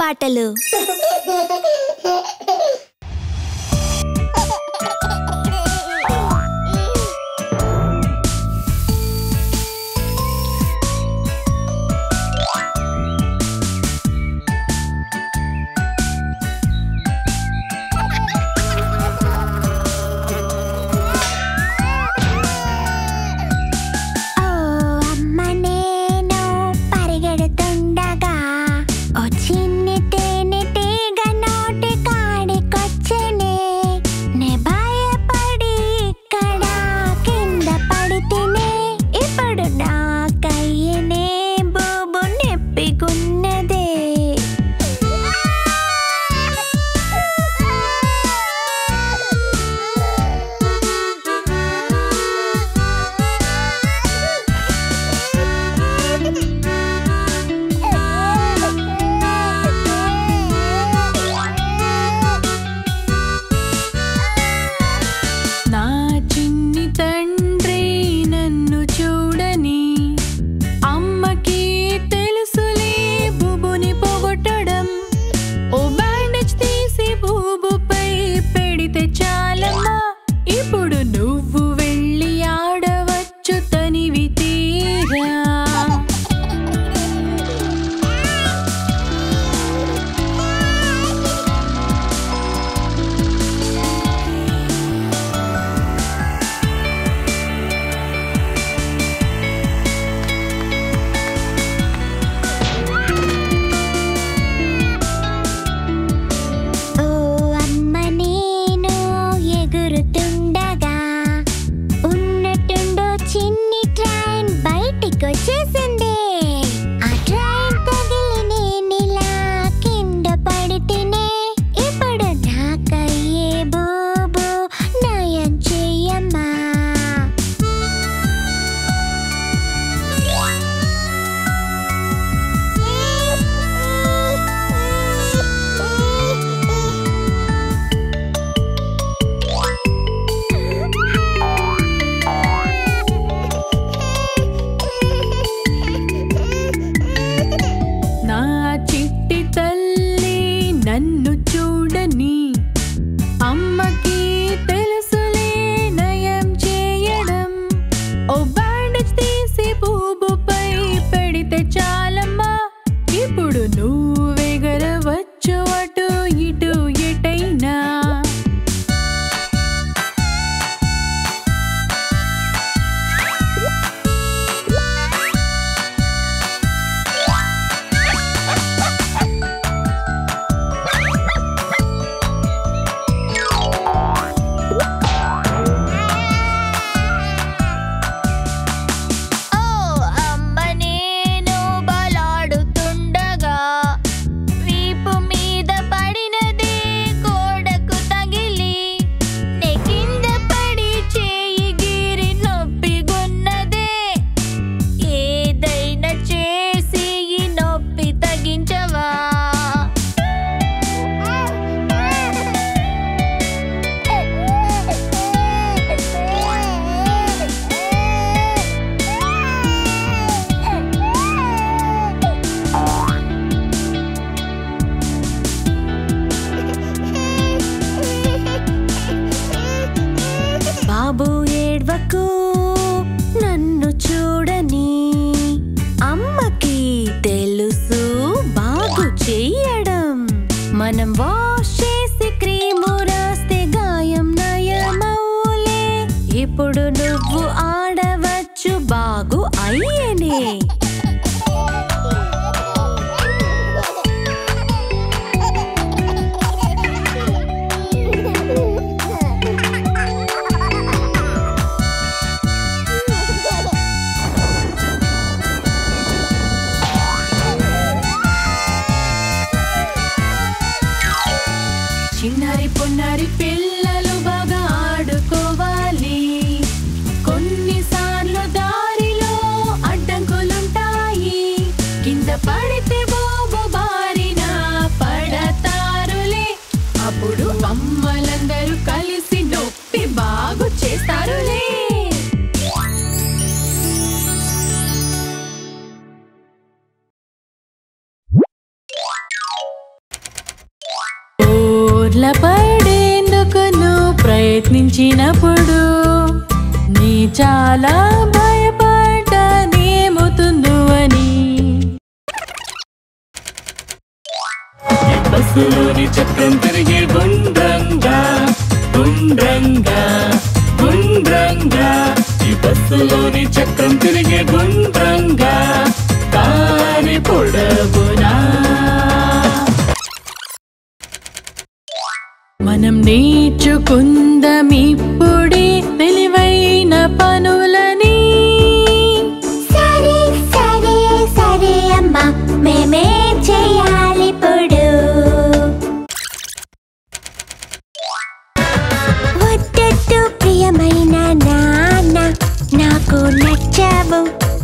పాటలు ఓ అమ్మ నేను పరిగెడుతుండగా ఓ చిన్ని తేనెటీగ నోటి కాడికొచ్చనే నే భయపడి ఇక్కడ కింద పడితేనే ఇప్పుడు నా కయ్యనే బూబు నెప్పికున్నదే నా చిన్ని తండ్రి నన్ను చూడని అమ్మకి తెలుసులే బుబుని పోగొట్టడం ఓ బ్యాండేజ్ తీసి బూబుపై పెడితే చాలమ్మా ఇప్పుడు నువ్వు వెళ్ళి ఆడవచ్చు తనివి తీరా ఓ అమ్మ నేను ఎగురుతుండగా ఉన్నట్టుండో చిన్ని ట్రైన్ బయటికొచ్చేసింది ఆ ట్రైన్ తగిలి నేనిలా కింద పడితేనే ఇప్పుడు నాకయ్యే బూబు నయం చెయ్యమ్మా నా చిట్టి తల్లి నన్ను చూడని అమ్మకి తెలుసులే నయం చేయడం ఓ బ్యాండేజ్ తీసి బూబుపై పెడితే చాలమ్మా ఇప్పుడు నువ్వెగరవచ్చు అటు ఇటు ఎటైనా ఓ అమ్మ నేను బలాడుతుండగా వీపు మీద పడినదే గోడకు తగిలి నే కింద పడి చేయి గీరి నొప్పిగొన్నదే ఏదైనా చేసి ఈ నొప్పి తగ్గించవా బాబు ఏడ్వకు నన్ను చూడని అమ్మకి తెలుసు బాగు చెయ్యడం మనం వాష్ చేసి క్రీము రాస్తే గాయం నయమవులే ఇప్పుడు నువ్వు ఆడవచ్చు బాగు అయ్యనే చిన్నారి పొన్నారి పిల్లలు బాగా ఆడుకోవాలి కొన్నిసార్లు దారిలో అడ్డంకులుంటాయి బోర్ల పడేందుకు నువ్వు ప్రయత్నించినప్పుడు నీ చాలా భయపడ్డానేమవుతుందో అని ఈ బస్సులోని చక్రం తిరిగే గుండ్రంగా గుండ్రంగా గుండ్రంగా ఈ బస్సులోని చక్రం తిరిగే గుండ్రంగా దారి పొడవునా మనం నేర్చుకుందాం ఇప్పుడే తెలివైన పనులని సరే సరే సరే అమ్మా మేమేం చేయాలి ఇప్పుడు వద్దొద్దు ప్రియమైన నాన్న నాకు నచ్చావు